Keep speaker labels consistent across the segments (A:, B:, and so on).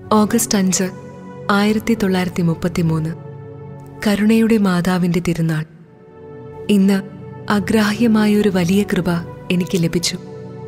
A: August അഞ്ച് ആയിരത്തി തൊള്ളായിരത്തി മുപ്പത്തി മൂന്ന് കരുണയുടെ മാതാവിൻ്റെ തിരുനാൾ ഇന്ന് അഗ്രാഹ്യമായ ഒരു വലിയ കൃപ എനിക്ക് ലഭിച്ചു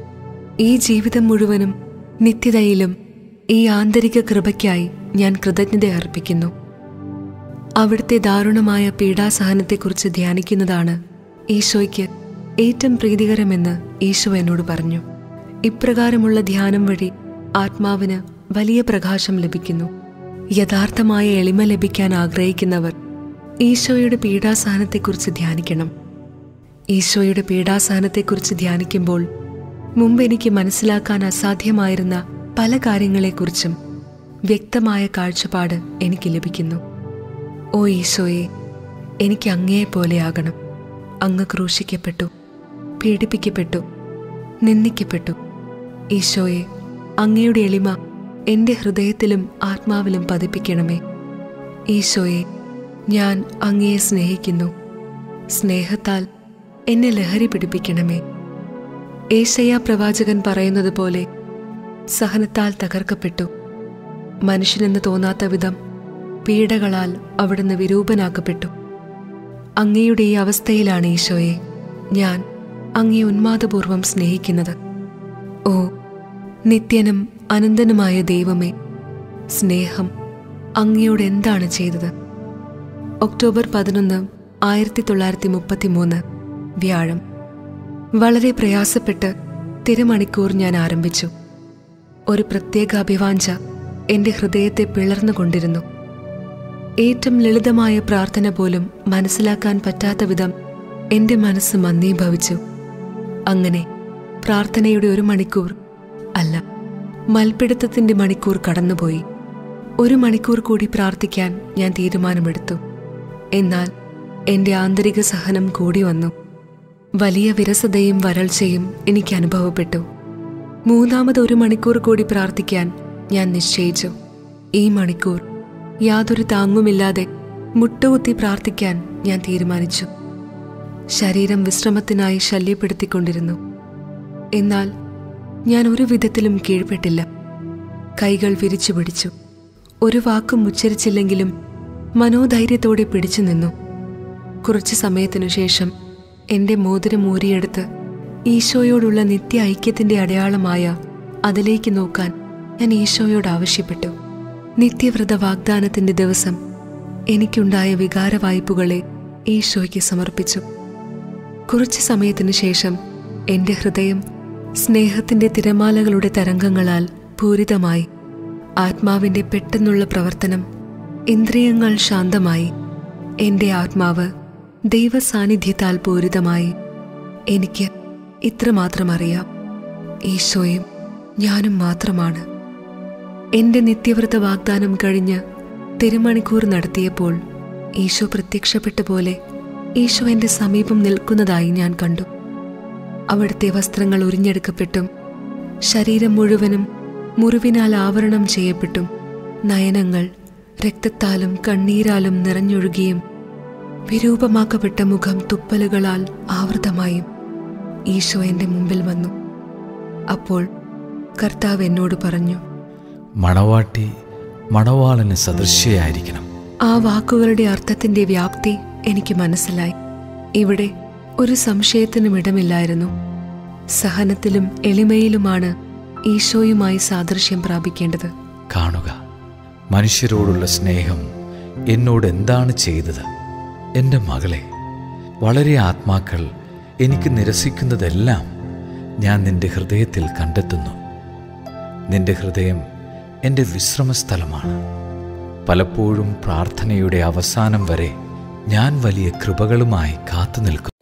A: ഈ ജീവിതം മുഴുവനും നിത്യതയിലും ഈ ആന്തരിക കൃപയ്ക്കായി ഞാൻ കൃതജ്ഞത അർപ്പിക്കുന്നു അവിടുത്തെ ദാരുണമായ പീഡാസഹനത്തെക്കുറിച്ച് ധ്യാനിക്കുന്നതാണ് ഈശോയ്ക്ക് ഏറ്റവും പ്രീതികരമെന്ന് ഈശോ എന്നോട് പറഞ്ഞു ഇപ്രകാരമുള്ള ധ്യാനം വഴി ആത്മാവിന് വലിയ പ്രകാശം ലഭിക്കുന്നു യഥാർത്ഥമായ എളിമ ലഭിക്കാൻ ആഗ്രഹിക്കുന്നവർ ഈശോയുടെ പീഡാസഹനത്തെക്കുറിച്ച് ധ്യാനിക്കണം ഈശോയുടെ പീഡാസഹനത്തെക്കുറിച്ച് ധ്യാനിക്കുമ്പോൾ മുമ്പ് എനിക്ക് മനസ്സിലാക്കാൻ അസാധ്യമായിരുന്ന പല കാര്യങ്ങളെക്കുറിച്ചും വ്യക്തമായ കാഴ്ചപ്പാട് എനിക്ക് ലഭിക്കുന്നു ഓ ഈശോയെ എനിക്ക് അങ്ങയെപ്പോലെയാകണം അങ്ങ് ക്രൂശിക്കപ്പെട്ടു പീഡിപ്പിക്കപ്പെട്ടു നിന്ദിക്കപ്പെട്ടു ഈശോയെ അങ്ങയുടെ എളിമ എൻ്റെ ഹൃദയത്തിലും ആത്മാവിലും പതിപ്പിക്കണമേ ഈശോയെ ഞാൻ അങ്ങയെ സ്നേഹിക്കുന്നു സ്നേഹത്താൽ എന്നെ ലഹരി പിടിപ്പിക്കണമേ ഏശയ്യ പ്രവാചകൻ പറയുന്നത് പോലെ സഹനത്താൽ തകർക്കപ്പെട്ടു മനുഷ്യനെന്ന് തോന്നാത്ത വിധം പീഡകളാൽ അവിടുന്ന് വിരൂപനാക്കപ്പെട്ടു അങ്ങയുടെ ഈ അവസ്ഥയിലാണ് ഈശോയെ ഞാൻ അങ്ങയെ ഉന്മാദപൂർവം സ്നേഹിക്കുന്നത് ഓ നിത്യനും അനന്തനുമായ ദൈവമേ സ്നേഹം അങ്ങയോട് എന്താണ് ചെയ്തത് ഒക്ടോബർ പതിനൊന്ന് ആയിരത്തി തൊള്ളായിരത്തി മുപ്പത്തി മൂന്ന് വ്യാഴം വളരെ പ്രയാസപ്പെട്ട് തിരുമണിക്കൂർ ഞാൻ ആരംഭിച്ചു ഒരു പ്രത്യേക അഭിവാഞ്ച എൻ്റെ ഹൃദയത്തെ പിളർന്നുകൊണ്ടിരുന്നു ഏറ്റവും ലളിതമായ പ്രാർത്ഥന പോലും മനസ്സിലാക്കാൻ പറ്റാത്ത വിധം എൻ്റെ മനസ്സ് മന്ദീഭവിച്ചു അങ്ങനെ പ്രാർത്ഥനയുടെ ഒരു മണിക്കൂർ അല്ല മൽപ്പിടുത്തത്തിൻ്റെ മണിക്കൂർ കടന്നുപോയി ഒരു മണിക്കൂർ കൂടി പ്രാർത്ഥിക്കാൻ ഞാൻ തീരുമാനമെടുത്തു എന്നാൽ എൻ്റെ ആന്തരിക സഹനം കൂടി വന്നു വലിയ വിരസതയും വരൾച്ചയും എനിക്ക് അനുഭവപ്പെട്ടു മൂന്നാമത് ഒരു മണിക്കൂർ കൂടി പ്രാർത്ഥിക്കാൻ ഞാൻ നിശ്ചയിച്ചു ഈ മണിക്കൂർ യാതൊരു താങ്ങുമില്ലാതെ മുട്ടുകുത്തി പ്രാർത്ഥിക്കാൻ ഞാൻ തീരുമാനിച്ചു ശരീരം വിശ്രമത്തിനായി ശല്യപ്പെടുത്തിക്കൊണ്ടിരുന്നു എന്നാൽ ഞാൻ ഒരു വിധത്തിലും കീഴ്പ്പെട്ടില്ല കൈകൾ വിരിച്ചു പിടിച്ചു ഒരു വാക്കും ഉച്ചരിച്ചില്ലെങ്കിലും മനോധൈര്യത്തോടെ പിടിച്ചു നിന്നു കുറച്ചു സമയത്തിനു ശേഷം എൻ്റെ മോതിരം ഊരിയെടുത്ത് ഈശോയോടുള്ള നിത്യ ഐക്യത്തിൻ്റെ അടയാളമായ അതിലേക്ക് നോക്കാൻ ഞാൻ ഈശോയോട് ആവശ്യപ്പെട്ടു നിത്യവ്രത വാഗ്ദാനത്തിൻ്റെ ദിവസം എനിക്കുണ്ടായ വികാര വായ്പുകളെ ഈശോയ്ക്ക് സമർപ്പിച്ചു കുറച്ചു സമയത്തിനു ശേഷം എൻ്റെ ഹൃദയം സ്നേഹത്തിൻ്റെ തിരമാലകളുടെ തരംഗങ്ങളാൽ പൂരിതമായി ആത്മാവിൻ്റെ പെട്ടെന്നുള്ള പ്രവർത്തനം ഇന്ദ്രിയങ്ങൾ ശാന്തമായി എൻ്റെ ആത്മാവ് ദൈവസാന്നിധ്യത്താൽ പൂരിതമായി എനിക്ക് ഇത്രമാത്രം അറിയാം ഈശോയും ഞാനും മാത്രമാണ് എൻ്റെ നിത്യവ്രത വാഗ്ദാനം കഴിഞ്ഞ് തിരുമണിക്കൂർ നടത്തിയപ്പോൾ ഈശോ പ്രത്യക്ഷപ്പെട്ട പോലെ ഈശോ എൻ്റെ സമീപം നിൽക്കുന്നതായി ഞാൻ കണ്ടു അവിടുത്തെ വസ്ത്രങ്ങൾ ഉരിഞ്ഞെടുക്കപ്പെട്ടും ശരീരം മുഴുവനും മുറിവിനാൽ ആവരണം ചെയ്യപ്പെട്ടും നയനങ്ങൾ രക്തത്താലും കണ്ണീരാലും നിറഞ്ഞൊഴുകിയും വിരൂപമാക്കപ്പെട്ട മുഖം തുപ്പലുകളാൽ ആവൃതമായും ഈശോ എൻ്റെ മുമ്പിൽ വന്നു അപ്പോൾ കർത്താവ് എന്നോട് പറഞ്ഞു
B: മണവാട്ടി മണവാളന് സദൃശ്യയായിരിക്കണം
A: ആ വാക്കുകളുടെ അർത്ഥത്തിന്റെ വ്യാപ്തി എനിക്ക് മനസ്സിലായി ഇവിടെ ഒരു സംശയത്തിനും ഇടമില്ലായിരുന്നു സഹനത്തിലും എളിമയിലുമാണ് ഈശോയുമായി സാദൃശ്യം പ്രാപിക്കേണ്ടത്
B: കാണുക മനുഷ്യരോടുള്ള സ്നേഹം എന്നോട് എന്താണ് ചെയ്തത് എൻ്റെ മകളെ വളരെ ആത്മാക്കൾ എനിക്ക് നിരസിക്കുന്നതെല്ലാം ഞാൻ നിന്റെ ഹൃദയത്തിൽ കണ്ടെത്തുന്നു നിന്റെ ഹൃദയം എൻ്റെ വിശ്രമസ്ഥലമാണ് പലപ്പോഴും പ്രാർത്ഥനയുടെ അവസാനം വരെ ഞാൻ വലിയ കൃപകളുമായി കാത്തു നിൽക്കുന്നു